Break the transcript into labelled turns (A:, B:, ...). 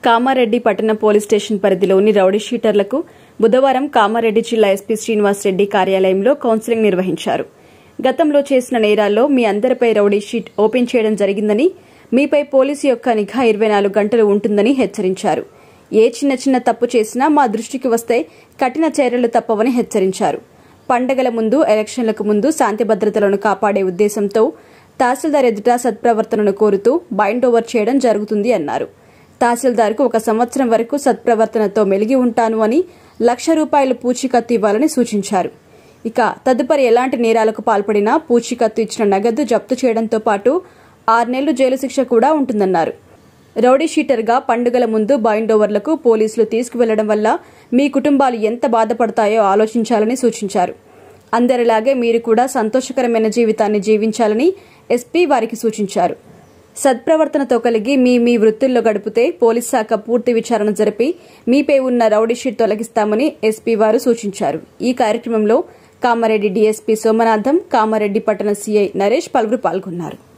A: కామారెడ్డి పట్టణ police station పరిధిలోని rowdy షీటర్లకు బుధవారం కామారెడ్డి జిల్లా ఎస్పీ శ్రీనివాస్ రెడ్డి కార్యాలయంలో కౌన్సిలింగ్ నిర్వహించారు గతంలో చేసిన నేరాల్లో మీ అందరిపై రౌడీ షీట్ ఓపెన్ చేయడం జరిగిందని మీపై పోలీసు యొక్క నిఘా ఇరవై నాలుగు గంటలు ఉంటుందని హెచ్చరించారు ఏ చిన్న చిన్న తప్పు చేసినా మా దృష్టికి వస్తే కఠిన చర్యలు తప్పవని హెచ్చరించారు పండగల ముందు ఎలక్షన్లకు ముందు శాంతి భద్రతలను కాపాడే ఉద్దేశంతో తహసీల్దార్ ఎదుట సత్ప్రవర్తనను కోరుతూ బైండ్ ఓవర్ చేయడం జరుగుతుంది అన్నారు తహసీల్దార్కు ఒక సంవత్సరం వరకు సత్ప్రవర్తనతో మెలిగి ఉంటాను అని లక్ష రూపాయలు పూచీకత్తు ఇవ్వాలని సూచించారు ఇక తదుపరి ఎలాంటి నేరాలకు పాల్పడినా పూచీకత్తు ఇచ్చిన నగదు జప్తు చేయడంతో పాటు ఆరు నెలలు జైలు శిక్ష కూడా ఉంటుందన్నారు రౌడీ షీటర్గా పండుగల ముందు బైండ్ ఓవర్లకు పోలీసులు తీసుకువెళ్లడం వల్ల మీ కుటుంబాలు ఎంత బాధపడతాయో ఆలోచించాలని సూచించారు అందరిలాగే మీరు కూడా సంతోషకరమైన జీవితాన్ని జీవించాలని ఎస్పీ వారికి సూచించారు సత్ప్రవర్తనతో కలిగి మీ మీ వృత్తుల్లో గడిపితే పోలీస్ శాఖ పూర్తి విచారణ జరిపి మీపై ఉన్న రౌడీ షీట్ తొలగిస్తామని ఎస్పీ వారు సూచించారు ఈ కార్యక్రమంలో కామారెడ్డి డీఎస్పీ సోమనాథం కామారెడ్డి పట్టణ సీఐ నరేష్ పలువురు పాల్గొన్నారు